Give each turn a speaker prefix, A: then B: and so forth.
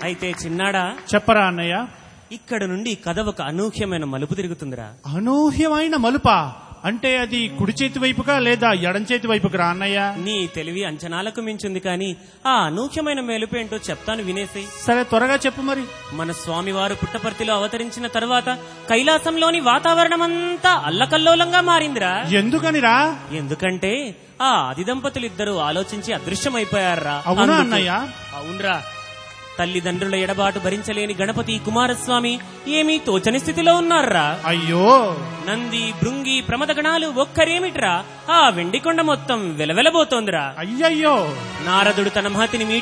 A: అయితే చిన్నాడా
B: చెప్పరా అన్నయ్య
A: ఇక్కడ నుండి కథ ఒక అనూహ్యమైన మలుపు తిరుగుతుందిరా
B: అనూహ్యమైన మలుప అంటే అది కుడి చేతి వైపుగా లేదా ఎడం చేతి వైపుగా రా అన్నయ్య
A: నీ తెలివి అంచనాలకు మించింది కానీ ఆ అనూహ్యమైన మెలుపు ఏంటో చెప్తాను వినేసేయ్
B: సరే త్వరగా చెప్పు మరి
A: మన స్వామివారు పుట్టపర్తిలో అవతరించిన తరువాత కైలాసంలోని వాతావరణమంతా అల్లకల్లోలంగా మారిందిరా
B: ఎందుకనిరా
A: ఎందుకంటే ఆ ఆది దంపతులు ఇద్దరు ఆలోచించి అదృశ్యమైపోయారా
B: అవునా
A: అందుకు-
B: అన్నయ్య?
A: అవునరా తల్లిదండ్రుల ఎడబాటు భరించలేని గణపతి కుమారస్వామి ఏమీ తోచని స్థితిలో ఉన్నారా
B: అయ్యో
A: నంది భృంగి ప్రమద గణాలు ఒక్కరేమిట్రా ఆ వెండికొండ మొత్తం వెలవెలబోతోందిరా
B: అయ్యయ్యో
A: నారదుడు తన మహతిని